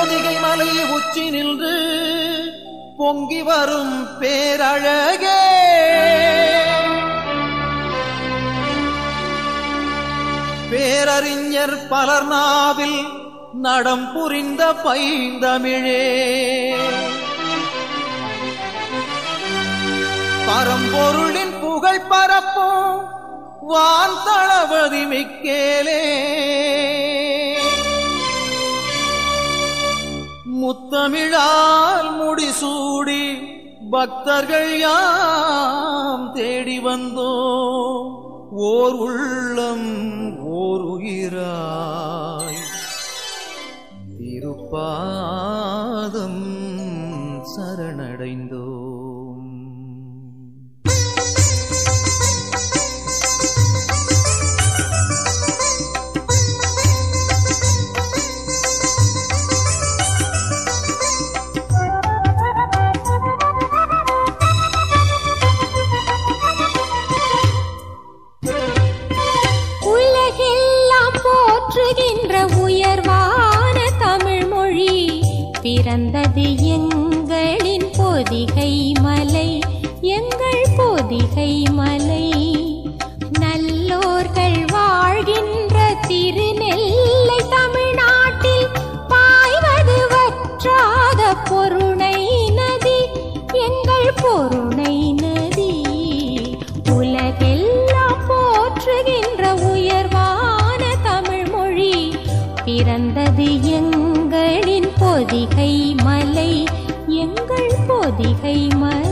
பொதிகை மலை உச்சி நின்று பொங்கி வரும் பேரழகே பேரறிஞர் பலர் நாவில் நடம் புரிந்த பைந்தமிழே பரம்பொருளின் புகழ் பரப்பும் வான் தளபதி மிக்கேலே முத்தமிழால் முடிசூடி பக்தர்கள் யாம் தேடி வந்தோம் ஓர் உள்ளம் ஓர் உயிராய் திருப்பாதம் சரணடைந்தோம் உலகெல்லாம் போற்றுகின்ற உயர்வான தமிழ் மொழி பிறந்தது எங்களின் பொதிகை மலை எங்கள் பொதிகை மலை நல்லோர்கள் வாழ்கின்ற திருநெல்லை தமிழ்நாட்டில் பாய்வது வற்றாத பொருணை நதி எங்கள் பொருணை நதி உலகெல்லாம் போற்றுகின்ற உயர்வான தமிழ் மொழி பிறந்தது எங்களின் பொதிகை மலை எங்கள் பொதிகை மலை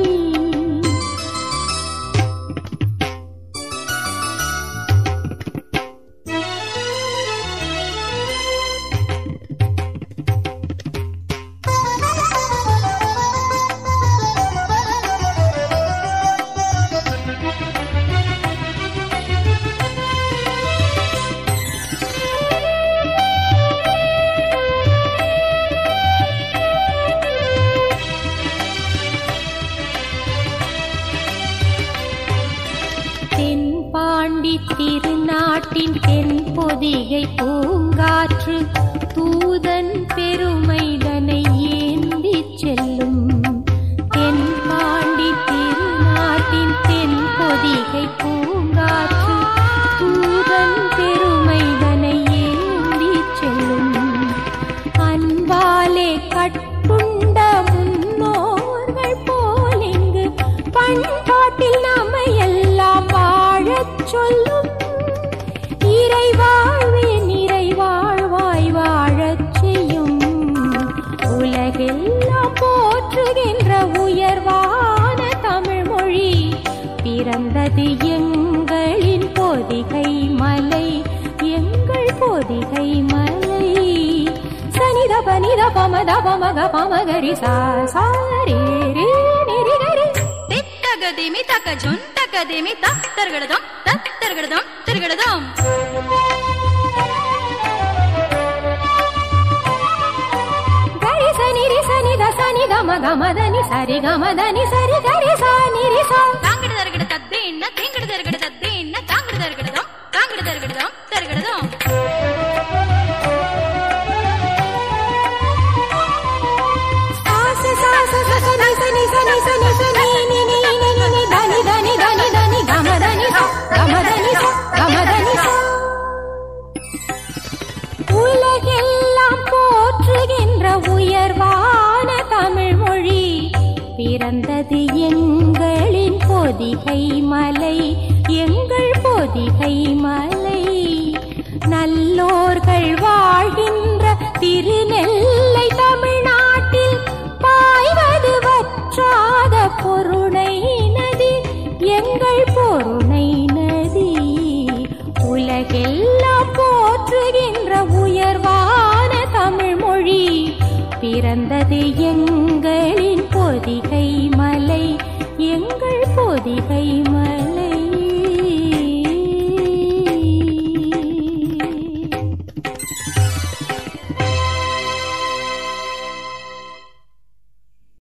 தென்பாண்டி திருநாட்டின் தென் பொதிகை பூங்காற்று தூதன் பெருமைதனை ஏந்திச் செல்லும் தென்பாண்டி திருநாட்டின் தென் பொதிகை பூங்காற்று தூதன் பெருமைதனை ஏந்திச் செல்லும் அன்பாலே கட்டுண்ட முன்னோர்கள் போல் இங்கு பண்பாட்டில் நம்மை எல்லாம் வாழச் சொல்லும் இறைவாழ்வே நிறைவாழ்வாய் வாழச் செய்யும் உலகெல்லாம் போற்றுகின்ற உயர்வான தமிழ் மொழி பிறந்தது எங்களின் பொதிகை மலை எங்கள் பொதிகை மலை சனித பனித பமத பமக பமகரி சா சாரி ரே நிரி கரி திட்டகதிமி தக்க ஜொன் தக்கதிமி தத்தர்கடதம் தத்தர்கடதம் திருகடதம் గరి సని రి సని ద సని గమ గమ దని సరి గమ దని సరి గరి సా ని రి సా தாங்கட தருகட தத்தே என்ன தேங்கட தருகட தத்தே என்ன தாங்கட தருகடதம் தாங்கட தருகடதம் தருகடதம் సా స సా స స స ని స ని స ని స ని స ని ని ని ని ని ని దని దని దని దని గమ దని సా గమ దని సా గమ దని సా உலகெல்லாம் போற்றுகின்ற உயர்வான தமிழ் மொழி பிறந்தது எங்களின் பொதிகை மலை எங்கள் பொதிகை மலை நல்லோர்கள் வாழ்கின்ற திருநெல்லை தமிழ்நாட்டில் பாய்வது வற்றாத பொருணை